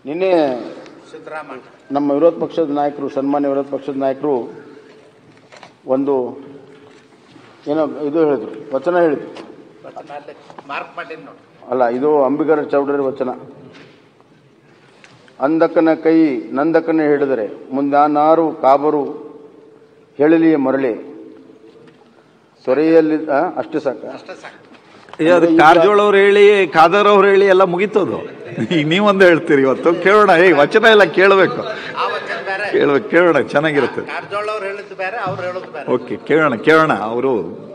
ನಿನ್ನೆ ನಮ್ಮ ವಿರೋಧ ಪಕ್ಷದ ನಾಯಕರು ಸನ್ಮಾನ್ಯ ವಿರೋಧ ಪಕ್ಷದ ನಾಯಕರು ಒಂದು ಏನೋ ಇದು ಹೇಳಿದ್ರು ವಚನ ಹೇಳಿದ್ರು ಮಾರ್ಕ್ ಮಾಡಿದ್ ನೋಡಿ ಅಲ್ಲ ಇದು ಅಂಬಿಗರ ಚೌಡರಿ ವಚನ ಅಂದಕನ ಕೈ ನಂದಕನ ಹಿಡಿದರೆ ಮುಂದಾನಾರು ಕಾಬರು ಹೇಳಲಿಯ ಮರಳಿ ಸೊರೆಯಲ್ಲಿ ಆ, ಅಷ್ಟು ಸಾಕ ಅಷ್ಟೇ ಸಾಕು ಏ, ಅದು ಕಾರಜೋಳ ಅವ್ರು ಹೇಳಿ ಖಾದರ್ ಅವ್ರು ಹೇಳಿ ಎಲ್ಲ ಮುಗೀತದು ಈಗ ನೀವೊಂದು ಹೇಳ್ತೀರಿ ಇವತ್ತು ಕೇಳೋಣ ಏ ವಚನ ಎಲ್ಲ ಕೇಳಬೇಕು ಆ ವಚನ ಬೇರೆ ಕೇಳ್ಬೇಕು ಕೇಳೋಣ ಚೆನ್ನಾಗಿರುತ್ತೆ ಕಾರಜೋಳ ಅವ್ರು ಹೇಳಿದ್ದು ಬೇರೆ ಅವ್ರು ಹೇಳೋದು ಬೇರೆ ಓಕೆ ಕೇಳೋಣ ಕೇಳೋಣ ಅವರು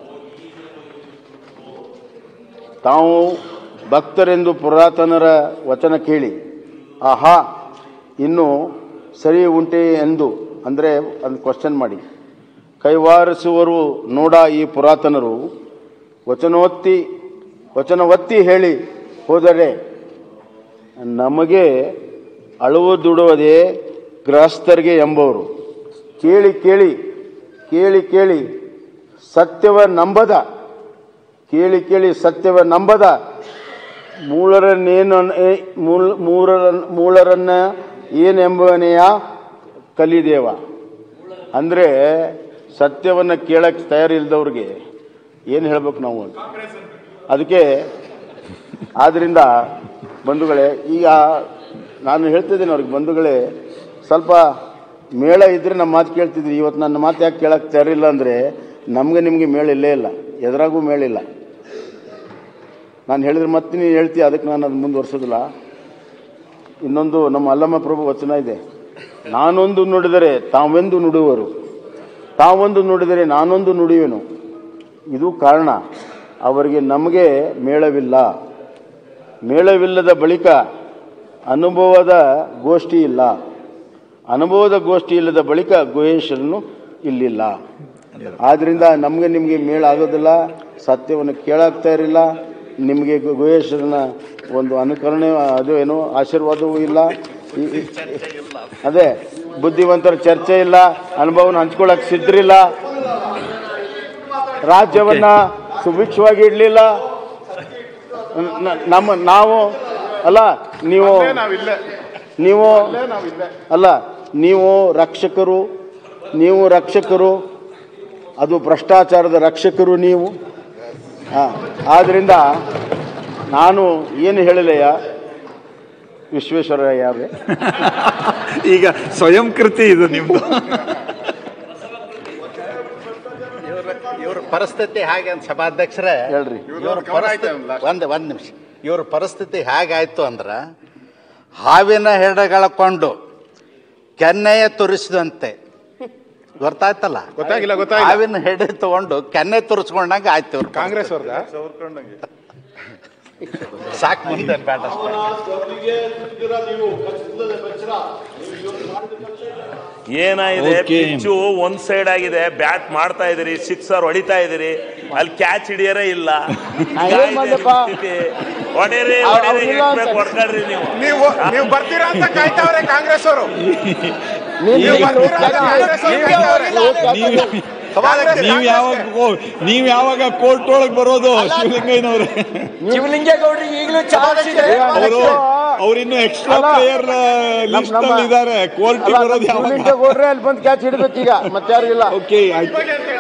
ತಾವು ಭಕ್ತರೆಂದು ಪುರಾತನರ ವಚನ ಕೇಳಿ ಆಹಾ ಇನ್ನು ಸರಿ ಉಂಟೆ ಎಂದು ಅಂದರೆ ಒಂದು ಕ್ವಶನ್ ಮಾಡಿ ಕೈವಾರಿಸುವರು ನೋಡ ಈ ಪುರಾತನರು ವಚನೋತ್ತಿ ವಚನವತ್ತಿ ಹೇಳಿ ಹೋದರೆ ನಮಗೆ ಅಳುವುದುಡುವುದೇ ಗೃಹಸ್ಥರಿಗೆ ಎಂಬವರು ಕೇಳಿ ಕೇಳಿ ಕೇಳಿ ಕೇಳಿ ಸತ್ಯವ ನಂಬದ ಕೇಳಿ ಕೇಳಿ ಸತ್ಯವ ನಂಬದ ಮೂಳರನ್ನೇನು ಏ- ಮೂಲ ಮೂರರ ಮೂಳರನ್ನ ಏನೆಂಬವನೆಯ ಕಲಿದೇವ ಅಂದರೆ ಸತ್ಯವನ್ನು ಕೇಳಕ್ಕೆ ತಯಾರಿಲ್ದವ್ರಿಗೆ ಏನು ಹೇಳ್ಬೇಕು ನಾವು ಅಂತ ಅದಕ್ಕೆ ಆದ್ದರಿಂದ ಬಂಧುಗಳೇ ಈಗ ನಾನು ಹೇಳ್ತಿದ್ದೀನಿ ಅವ್ರಿಗೆ ಬಂಧುಗಳೇ ಸ್ವಲ್ಪ ಮೇಳ ಇದ್ದರೆ ನಮ್ಮ ಮಾತು ಕೇಳ್ತಿದ್ರಿ ಇವತ್ತು ನನ್ನ ಮಾತು ಯಾಕೆ ಕೇಳಕ್ಕೆ ತಯಾರಿಲ್ಲ ಅಂದರೆ ನಮಗೆ ನಿಮಗೆ ಮೇಳ ಇಲ್ಲೇ ಇಲ್ಲ ಎದುರಾಗೂ ಮೇಳಿಲ್ಲ ನಾನು ಹೇಳಿದ್ರೆ ಮತ್ತೆ ನೀನು ಹೇಳ್ತೀಯ ಅದಕ್ಕೆ ನಾನು ಅದು ಮುಂದುವರ್ಸೋದಿಲ್ಲ ಇನ್ನೊಂದು ನಮ್ಮ ಅಲ್ಲಮ್ಮ ಪ್ರಭು ವಚನ ಇದೆ ನಾನೊಂದು ನುಡಿದರೆ ತಾವೆಂದು ನುಡುವರು ತಾವೊಂದು ನುಡಿದರೆ ನಾನೊಂದು ನುಡಿಯುವೆನು ಇದು ಕಾರಣ ಅವರಿಗೆ ನಮಗೆ ಮೇಳವಿಲ್ಲ ಮೇಳವಿಲ್ಲದ ಬಳಿಕ ಅನುಭವದ ಗೋಷ್ಠಿ ಇಲ್ಲ ಅನುಭವದ ಗೋಷ್ಠಿ ಇಲ್ಲದ ಬಳಿಕ ಗುಹೇಶ್ವರನು ಇಲ್ಲಿಲ್ಲ ಆದ್ರಿಂದ ನಮಗೆ ನಿಮಗೆ ಮೇಳ ಆಗೋದಿಲ್ಲ ಸತ್ಯವನ್ನು ಕೇಳಾಗ್ತಾ ಇರಲಿಲ್ಲ ನಿಮಗೆ ಗು- ಗುಹೇಶ್ವರನ ಒಂದು ಅನುಕರಣೆ ಅದು ಏನು ಆಶೀರ್ವಾದವೂ ಇಲ್ಲ ಈ- ಈ- ಅದೇ ಬುದ್ಧಿವಂತರ ಚರ್ಚೆ ಇಲ್ಲ ಅನುಭವನ ಹಂಚ್ಕೊಳ್ಳಕ್ ಸಿದ್ರಿಲ್ಲ ರಾಜ್ಯವನ್ನ ಸುಭಿಕ್ಷವಾಗಿ ಇಡಲಿಲ್ಲ ನಮ್ಮ ನಾವು ಅಲ್ಲ ನೀವು ನೀವು ಅಲ್ಲ ನೀವು ರಕ್ಷಕರು ನೀವು ರಕ್ಷಕರು ಅದು ಭ್ರಷ್ಟಾಚಾರದ ರಕ್ಷಕರು ನೀವು ಹಾಂ ಆದ್ದರಿಂದ ನಾನು ಏನು ಹೇಳಲೆಯ ವಿಶ್ವೇಶ್ವರಯ್ಯ ಅವರೇ ಈಗ ಸ್ವಯಂ ಕೃತಿ ಇದು ನಿಮ್ದು ಇವ್ರ ಇವ್ರ ಪರಿಸ್ಥಿತಿ ಹಾಗೆ ಅಂತ ಸಭಾಧ್ಯಕ್ಷರೇ ಹೇಳ್ರಿ. ಇವ್ರ ಪರಿಸ್ಥಿತಿ ಒಂದ್ ಒಂದ್ ನಿಮಿಷ ಇವ್ರ ಪರಿಸ್ಥಿತಿ ಹೇಗಾಯ್ತು ಅಂದ್ರ ಹಾವಿನ ಹೆಡಗಳ ಕೊಂಡು ಕೆನ್ನೆಯ ತುರಿಸಿದಂತೆ ಗೊತ್ತಾಯ್ತಲ್ಲ ಗೊತ್ತಾಗಿಲ್ಲ, ಗೊತ್ತಾಗಿಲ್ಲ. ಹಾವಿನ ಹೆಡೆ ತಗೊಂಡು ಕೆನ್ನೆ ತುರಿಸ್ಕೊಂಡಂಗ ಆಯ್ತು ಇವ್ರ ಕಾಂಗ್ರೆಸ್ ಅವ್ರದ ಸಾಕು ಮುಂದೆ ಬೇಡ ಅಷ್ಟೇ. ಏನಾಗಿದೆ Okay. ಪಿಚ್ಚು ಒಂದ್ ಸೈಡ್ ಆಗಿದೆ ಬ್ಯಾಟ್ ಮಾಡ್ತಾ ಇದೀರಿ ಸಿಕ್ಸರ್ ಹೊಡಿತಾ ಇದೀರಿ ಅಲ್ಲಿ ಕ್ಯಾಚ್ ಹಿಡಿಯರೇ ಇಲ್ಲ ಏನ್ ಮಾಡ್ಲಪ್ಪ? ಹೊಡೀರಿ ಅವ್ರು ಹೊಡೀರಿ ಇಲ್ಲ ಅಂತ- ಎಷ್ಟ್ ಬೇಕು ಹೊಡ್ಕೊಳ್ರಿ ನೀವು ನೀವು ನೀವು ಬರ್ತೀರಾ ಅಂತ ಕಾಯ್ತಾವ್ರೆ ಕಾಂಗ್ರೆಸ್ ಅವರು ನೀವು ನೀವು ಬರ್ತೀರಾ ಅಂತ ಕಾಂಗ್ರೆಸ್ ಅವ್ರು ಕಾಯ್ತಾವ್ರೆ. ಕಾಂಗ್ರೆಸ್- ನೀವ್ ಯಾವಾಗ ಕೋ- ನೀವ್ ಯಾವಾಗ ಕೋರ್ಟ್ ಒಳಗ್ ಬರೋದು ಶಿವಲಿಂಗಯ್ಯನವ್ರೆ ಶಿವಲಿಂಗೇಗೌಡರಿಗೆ ಈಗಲೂ ಚಾನ್ಸ್ ಇದೆ ಅವರು ಅವ್ರಿನ್ನು ಎಕ್ಸ್ಟ್ರಾ ಅಲ್ಲ. ಪ್ಲೇಯರ್ ಲಿಸ್ಟ್ ನಮ್ಮ- ಅಲ್ಲಿ ಇದ್ದಾರೆ ಕೋರ್ಟ್ ಬರೋದು ಯಾವಾಗ ಗೌಡ್ರೆ ಅಲ್ಲಿ ಬಂದು ಕ್ಯಾಚ್ ಹಿಡ್ಬೇಕೀಗ ಮತ್ತೆ ಯಾರಿಗಿಲ್ಲ ಓಕೆ ಆಯ್ತು